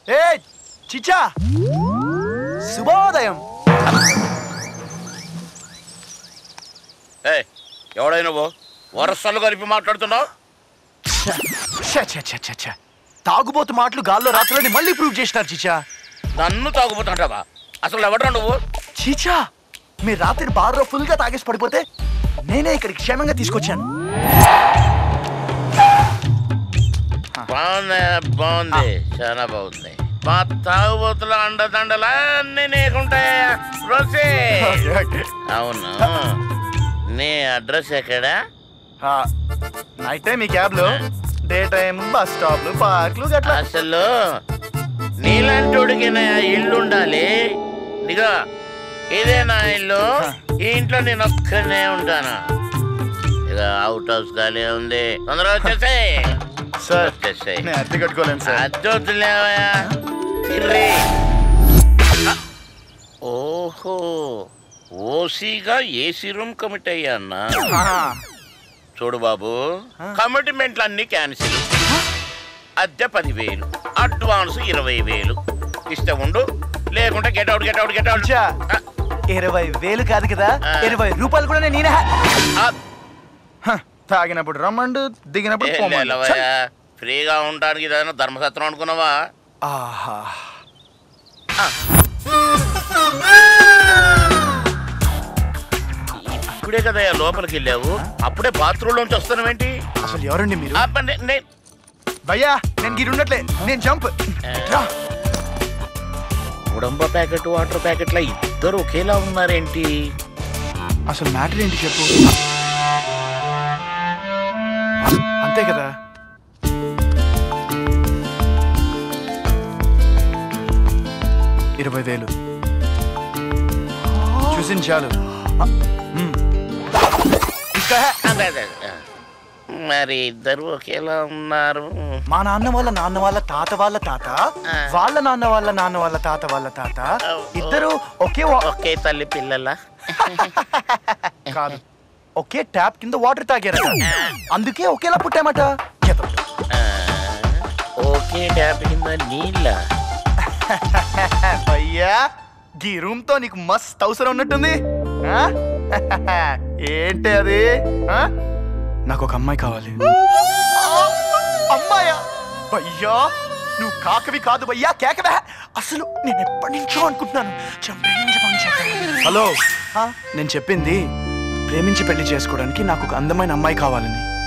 ఏ చిచ్చా శుభోదయం ఏ ఎవడై నువ్వు వరసలు కలిపి మాట్లాడుతున్నావు ఛ, ఛ, ఛ, ఛ, ఛ. తాగుబోతు మాటలు గాల్లో రాత్రులని మళ్ళీ ప్రూవ్ చేసినారు చిచ్చా నన్ను తాగుపోతుంటావా అసలు ఎవడ్రా నువ్వు చీచా మీరు రాత్రి బార్లో ఫుల్ గా తాగేసి పడిపోతే నేనే ఇక్కడికి క్షేమంగా తీసుకొచ్చాను బాగుంది బాగుంది చాలా బాగుంది మా తాగుబోతుల అండదండలా అన్ని నీకుంటాయా రోసి అవును నీ అడ్రస్ ఎక్కడా నైట్ టైం ఈ క్యాబ్ లో డే టైం బస్ స్టాప్లు పార్క్లు గట్లా అసలు నీలాంటి నా ఇల్లు ఉండాలి ఇదిగో ఇదే నా ఇల్లు ఈ ఇంట్లో నేను ఒక్కనే ఉంటాను ఇక అవుట్ హౌస్ ఖాళీ ఉంది తొందరగా వచ్చేసాయి సార్ వచ్చేసాయి నేను అద్దె కట్టుకోలేను సార్ అద్దొద్దులేవయ్యా తిర్రి ఓహో ఓసీగా ఏసీ రూమ్ కమిట్ అయ్యా అన్నా ఆ, చూడు బాబు కమిట్మెంట్లు అన్ని క్యాన్సిల్ అద్దె పదివేలు అడ్వాన్స్ ఇరవై వేలు ఇస్తే ఉండు లేకుంటే get out get out get out చిచ్చా ఇరవై వేలు కాదు కదా ఆ. ఇరవై రూపాయలు కూడా నేనే హ, తాగినప్పుడు రమ్మండు దిగినప్పుడు పొమ్మండు. ఛ! ఫ్రీగా ఉండడానికి ఏదైనా ధర్మసత్రం అనుకున్నావా ఆహా ఇప్పుడే కదా లోపలికి వెళ్ళావు అప్పుడే బాత్రూమ్ లోంచి వస్తున్నావేంటి అసలు ఎవరండి మీరు ఆ పని నే- భయ్యా నేను గిరి ఉండట్లే నేను జంప్ రా. ఉడంబ ప్యాకెట్ వాటర్ ప్యాకెట్ల ఇద్దరు ఒకేలా ఉన్నారేంటి అసలు మ్యాటర్ ఏంటి చెప్పు అంతే కదా ఇరవై వేలు చూసింది చాలు మ్మ్. ఇంకా అదే, అదే, అదే. మరి ఇద్దరు ఒకేలా ఉన్నారు మా నాన్న వాళ్ళ నాన్న వాళ్ళ తాత వాళ్ళ తాత ఆ. వాళ్ళ నాన్న వాళ్ళ నాన్న వాళ్ళ తాత వాళ్ళ తాత ఇద్దరు ఒకే వా- ఒకే తల్లి పిల్లల కాదు ఒకే ట్యాప్ కింద వాటర్ తాగారట అందుకే ఒకేలా పుట్టామట ఎదవ. ఒకే ట్యాప్ కింద నీళ్ళ అయ్యా గీ రూమ్ తో నీకు మస్త్ అవసరం ఉన్నట్టుంది ఆ? ఏంటి అది ఆ? నాకు ఒక అమ్మాయి కావాలి అమ్మాయా భయ్యా నువ్వు కాకవి కాదు భయ్యా కేకవే అసలు నేను ఎప్పటి నుంచో అనుకుంటున్నాను చంపేయించి హలో ఆ? నేను చెప్పింది ప్రేమించి పెళ్లి చేసుకోవడానికి నాకు ఒక అందమైన అమ్మాయి కావాలని